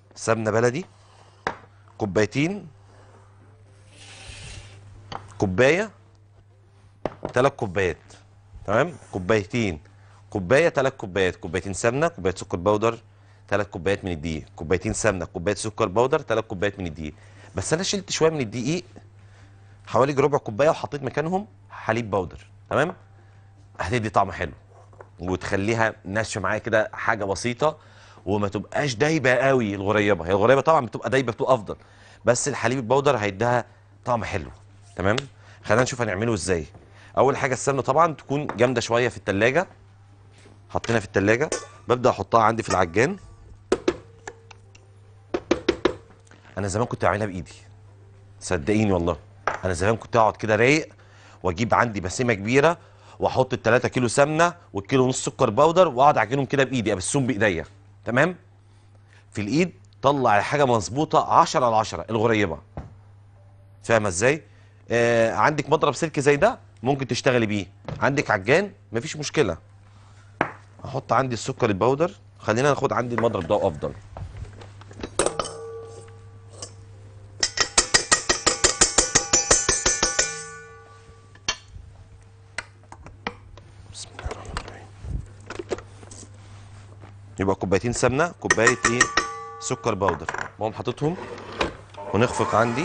سمنه بلدي كوبايتين كوبايه ثلاث كوبايات تمام كوبايتين كوبايه ثلاث كوبايات كوبايتين سمنه كوبايه سكر بودر ثلاث كوبايات من الدقيق كوبايتين سمنه كوبايه سكر بودر ثلاث كوبايات من الدقيق بس انا شلت شويه من الدقيق حوالي ربع كوبايه وحطيت مكانهم حليب بودر تمام هتدي طعم حلو وتخليها ناشفه معايا كده حاجه بسيطه وما تبقاش دايبه قوي الغريبه هي الغريبه طبعا بتبقى دايبه بتبقى افضل بس الحليب البودر هيديها طعم حلو تمام خلينا نشوف هنعمله ازاي اول حاجه السمنه طبعا تكون جامده شويه في التلاجة حطينا في التلاجة ببدا احطها عندي في العجان انا زمان كنت بعملها بايدي صدقيني والله انا زمان كنت اقعد كده رايق واجيب عندي بسيمه كبيره واحط ال 3 كيلو سمنه والكيلو ونص سكر بودر واقعد اعجنهم كده بايدي ابسهم بايديا تمام في الايد طلع الحاجه مظبوطه 10 على 10 الغريبه فاهمه ازاي آه عندك مضرب سلك زي ده ممكن تشتغلي بيه عندك عجان مفيش مشكله احط عندي السكر البودر خلينا ناخد عندي المضرب ده افضل بسم الله الرحمن الرحيم يبقى كوبايتين سمنه كوبايه ايه سكر بودر بقوم حاططهم ونخفق عندي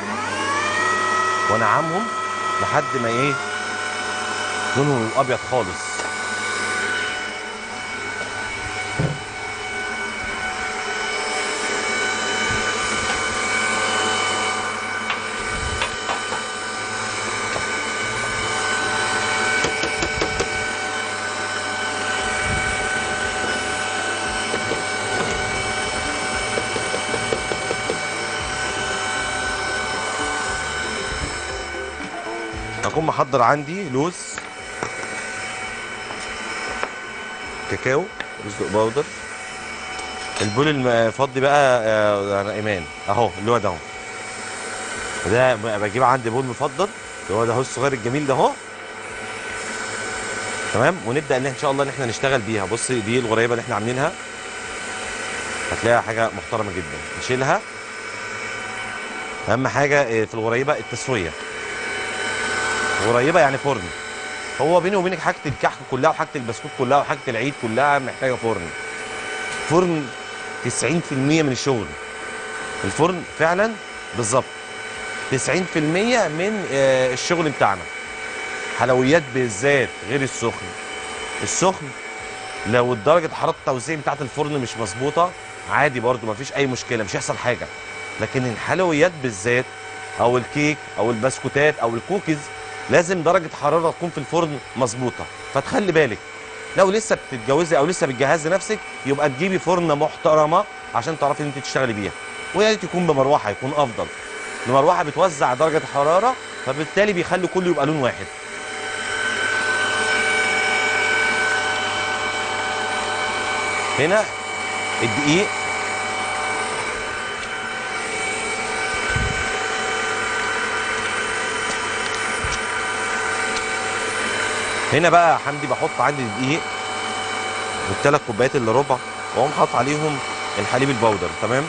وانعمهم لحد ما ايه لونهم يبقى ابيض خالص هكون محضر عندي لوز كاكاو رز باودر البول المفضي بقى آه، انا ايمان اهو اللي هو ده اهو ده ب- بجيب عندي بول مفضل اللي هو ده اهو الصغير الجميل ده اهو تمام ونبدا ان ان شاء الله ان احنا نشتغل بيها بصي دي الغريبه اللي احنا عاملينها هتلاقيها حاجه محترمه جدا نشيلها اهم حاجه آه، في الغريبه التسويه غريبه يعني فرن هو بيني وبينك حاجه الكحك كلها وحاجه البسكوت كلها وحاجه العيد كلها محتاجه فرن فرن 90% من الشغل الفرن فعلا بالظبط 90% من آه، الشغل بتاعنا حلويات بالذات غير السخن السخن لو درجه حراره التوزيع بتاعت الفرن مش مظبوطه عادي برضو مفيش اي مشكله مش هيحصل حاجه لكن الحلويات بالذات او الكيك او البسكوتات او الكوكيز لازم درجه حراره تكون في الفرن مظبوطه فتخلي بالك لو لسه بتتجوزي او لسه بتجهزي نفسك يبقى تجيبي فرن محترمه عشان تعرفي ان انت تشتغلي بيها ويا ريت يكون بمروحه يكون افضل المروحه بتوزع درجه الحراره فبالتالي بيخلي كله يبقى لون واحد هنا الدقيق هنا بقى يا حمدي بحط عندي الدقيق والثلاث كوبايات اللي ربع واقوم حاطط عليهم الحليب البودر تمام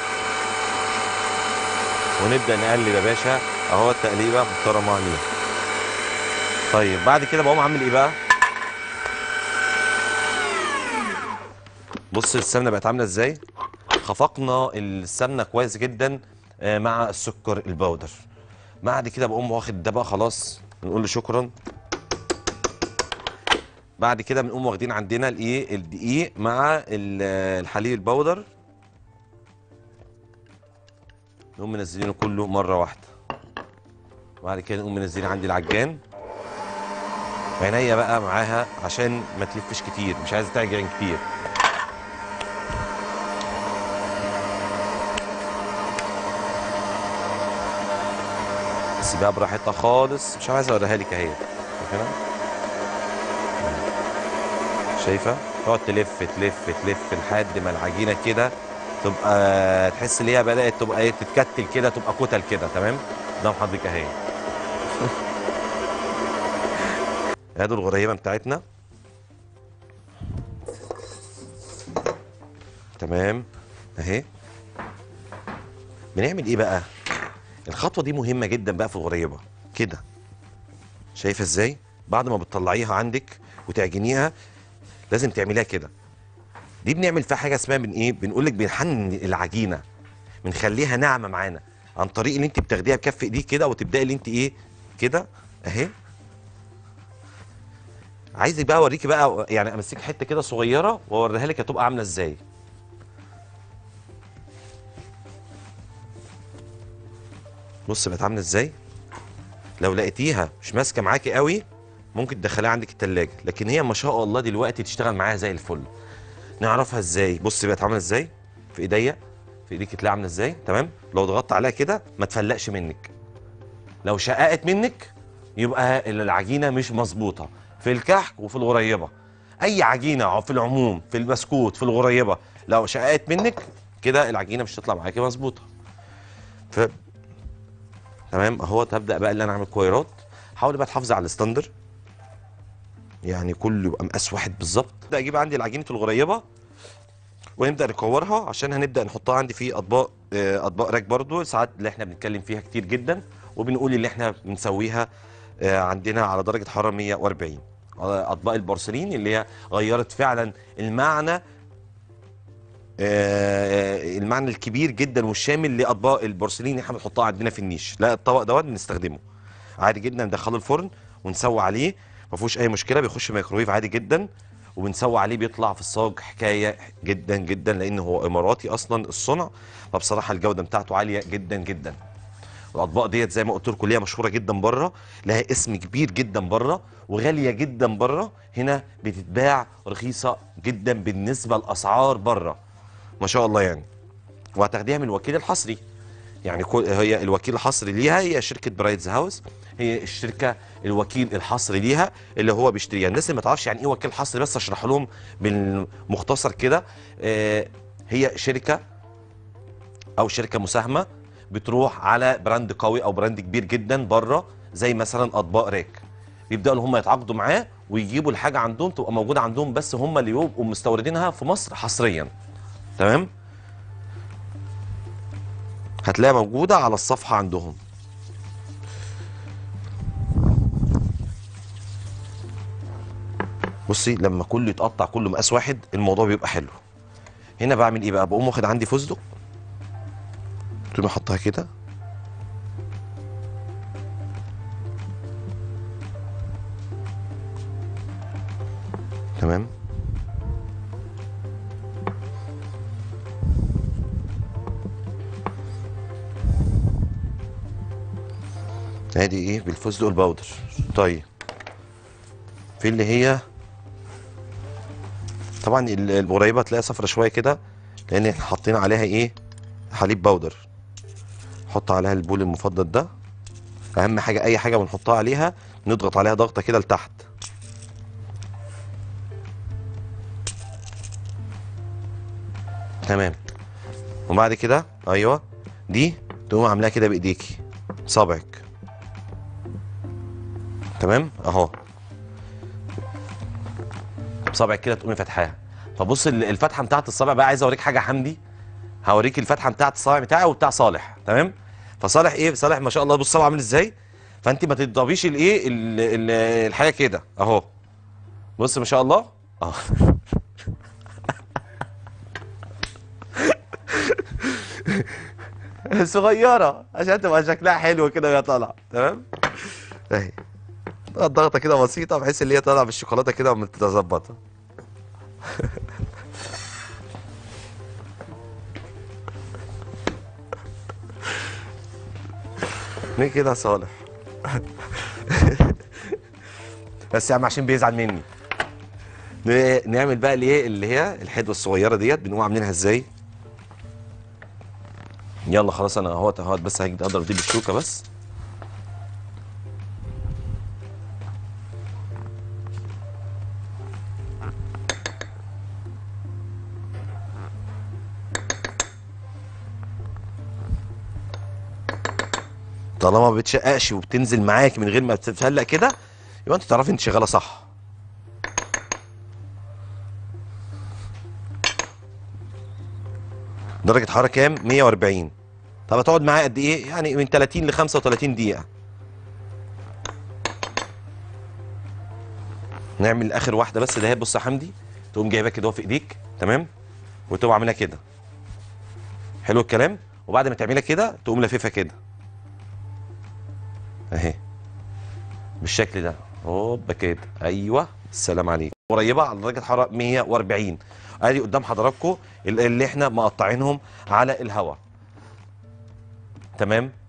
ونبدا نقلب يا باشا اهو التقليبه محترمه عليه طيب بعد كده بقوم عامل ايه بقى بص السمنه بقت عامله ازاي خفقنا السمنه كويس جدا آه، مع السكر البودر بعد كده بقوم واخد ده بقى خلاص نقول له شكرا بعد كده بنقوم واخدين عندنا الايه الدقيق مع ال- الحليب البودر نقوم منزلينه كله مره واحده بعد كده نقوم منزلين عندي العجان عينيا بقى معاها عشان ما تلفش كتير مش عايز تعجن كتير سيبها براحتها خالص مش عايز اوريها لك اهي شايفينها شايفه تقعد تلف تلف تلف لحد ما العجينه كده تبقى تحس ان هي بدات تبقى ايه تتكتل كده تبقى كتل كده تمام قدام حضرتك اهي ادي الغريبه بتاعتنا تمام اهي بنعمل ايه بقى الخطوه دي مهمه جدا بقى في الغريبه كده شايفه ازاي بعد ما بتطلعيها عندك وتعجنيها لازم تعمليها كده دي بنعمل فيها حاجه اسمها من ايه بنقول لك بنحنن العجينه بنخليها ناعمه معانا عن طريق اللي انت بتاخديها بكف ايديك كده وتبداي اللي انت ايه كده اهي عايزك بقى اوريكي بقى يعني امسك حته كده صغيره واوريها لك هتبقى عامله ازاي بص بقت عامله ازاي لو لقيتيها مش ماسكه معاكي قوي ممكن تدخليها عندك التلاجة لكن هي ما شاء الله دلوقتي تشتغل معاها زي الفل نعرفها ازاي بص بقت عامله ازاي في ايديا في ايديك تلاقيها عامله ازاي تمام لو ضغطت عليها كده ما تفلقش منك لو شققت منك يبقى العجينه مش مظبوطه في الكحك وفي الغريبه اي عجينه في العموم في البسكوت في الغريبه لو شققت منك كده العجينه مش هتطلع معاكي مظبوطه ف تمام اهو تبدا بقى اللي انا اعمل كويرات حاول بقى تحافظي على الستاندر يعني كله يبقى مقاس واحد بالظبط ابدا اجيب عندي العجينه الغريبه ونبدا نكورها عشان هنبدا نحطها عندي في اطباق آه، اطباق راك برضو ساعات اللي احنا بنتكلم فيها كتير جدا وبنقول اللي احنا بنسويها آه، عندنا على درجه حراره 140 آه، اطباق البورسلين اللي هي غيرت فعلا المعنى آه، المعنى الكبير جدا والشامل لاطباق البورسلين اللي احنا بنحطها عندنا في النيش لا الطبق دوت بنستخدمه عادي جدا ندخله الفرن ونسوي عليه ما فيهوش اي مشكله بيخش ميكرويف عادي جدا وبنسوي عليه بيطلع في الصاج حكايه جدا جدا لان هو اماراتي اصلا الصنع فبصراحه الجوده بتاعته عاليه جدا جدا الاطباق ديت زي ما قلت لكم ليها مشهوره جدا بره لها اسم كبير جدا بره وغاليه جدا بره هنا بتتباع رخيصه جدا بالنسبه لاسعار بره ما شاء الله يعني وهتاخديها من الوكيل الحصري يعني كل هي الوكيل الحصري ليها هي شركه برايدز هاوس هي الشركه الوكيل الحصري ليها اللي هو بيشتريها الناس اللي ما تعرفش يعني ايه وكيل حصري بس اشرح لهم بالمختصر كده آه، هي شركه او شركه مساهمه بتروح على براند قوي او براند كبير جدا بره زي مثلا اطباق راك بيبداوا ان هم يتعاقدوا معاه ويجيبوا الحاجه عندهم تبقى موجوده عندهم بس هم اللي يبقوا مستوردينها في مصر حصريا تمام هتلاقيها موجوده على الصفحه عندهم بصي لما كله يتقطع كله مقاس واحد الموضوع بيبقى حلو هنا بعمل ايه بقى بقوم واخد عندي فستق تقوم احطها كده تمام ادي ايه بالفستق البودر طيب في اللي هي طبعا ال- القريبه تلاقيها صفرة شويه كده لان احنا حاطين عليها ايه حليب بودر حط عليها البول المفضل ده اهم حاجه اي حاجه بنحطها عليها نضغط عليها ضغطه كده لتحت تمام وبعد كده ايوه دي تقوم عاملاها كده بايديكي صابعك تمام اهو بصابعك كده تقومي فاتحاها فبص ال- الفتحه بتاعت الصابع بقى عايز اوريك حاجه حمدي هوريك الفتحه بتاعت الصابع بتاعي وبتاع صالح تمام فصالح ايه صالح ما شاء الله بص صابعه عامل ازاي فانت ما تضربيش الايه ال- ال- الحاجه كده اهو بص ما شاء الله اه صغيره عشان تبقى شكلها حلو كده وهي طالعه تمام اهي ضغطه كده بسيطه بحيث ان هي طالعه بالشوكولاته كده ومتظبطه ليه كده يا صالح بس يا عم عشان بيزعل مني ن- نعمل بقى الايه اللي هي الحدوه الصغيره ديت بنقوم عاملينها ازاي يلا خلاص انا اهوت اهوت بس هجي اضرب دي بالشوكه بس طالما ما بتشققش وبتنزل معاك من غير ما تتفلق كده يبقى انت تعرفي انت شغاله صح درجه حراره كام 140 طب هتقعد معايا قد ايه يعني من 30 ل 35 دقيقه نعمل اخر واحده بس ده بص يا حمدي تقوم جايبها كده في ايديك تمام وتقوم عاملها كده حلو الكلام وبعد ما تعملها كده تقوم لففها كده اهي بالشكل ده هوبا كده ايوه السلام عليكم قريبه على درجه حراره 140 ادي قدام حضراتكم اللي احنا مقطعينهم على الهواء تمام